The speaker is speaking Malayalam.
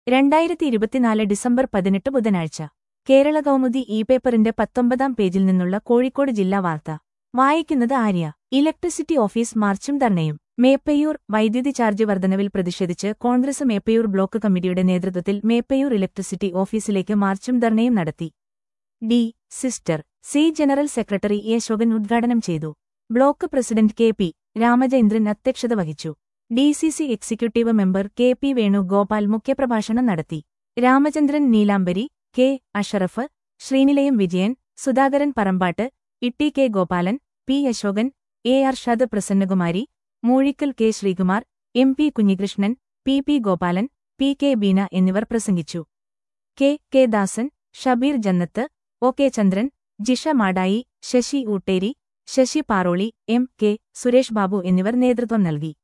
രണ്ടായിരത്തി ഇരുപത്തിനാല് ഡിസംബർ പതിനെട്ട് ബുധനാഴ്ച കേരള കൗമുദി ഇ പേപ്പറിന്റെ പത്തൊമ്പതാം പേജിൽ നിന്നുള്ള കോഴിക്കോട് ജില്ലാ വാർത്ത വായിക്കുന്നത് ആര്യ ഇലക്ട്രിസിറ്റി ഓഫീസ് മാർച്ചും ധർണയും മേപ്പയ്യൂർ വൈദ്യുതി ചാർജ് വർധനവിൽ പ്രതിഷേധിച്ച് കോൺഗ്രസ് മേപ്പയ്യൂർ ബ്ലോക്ക് കമ്മിറ്റിയുടെ നേതൃത്വത്തിൽ മേപ്പയ്യൂർ ഇലക്ട്രിസിറ്റി ഓഫീസിലേക്ക് മാർച്ചും ധർണയും നടത്തി ഡി സിസ്റ്റർ C general secretary Ashokan ഉദ്ഘാടനം ചെയ്തു block president K P Ramachandran അധ്യക്ഷത വഹിച്ചു D C C executive member K P Venugopal മുഖ്യപ്രഭാഷണം നടത്തി Ramachandran Neelambari K Ashraf Sreenilayam Vijayan Sudhakaran Parambatt Itti K Gopalan P Ashokan A Arshad Prasannakumari Moozhikkal K Sreekumar M P Kunhikrishnan P P Gopalan P K Beena എന്നിവർ പ്രസംഗിച്ചു K K Dasan Shabeer Jannath O K Chandran Jisha Madayi Sasi Ootteri Sasi Paroli M K Suresh Babu എന്നിവർ നേതൃത്വം നൽകി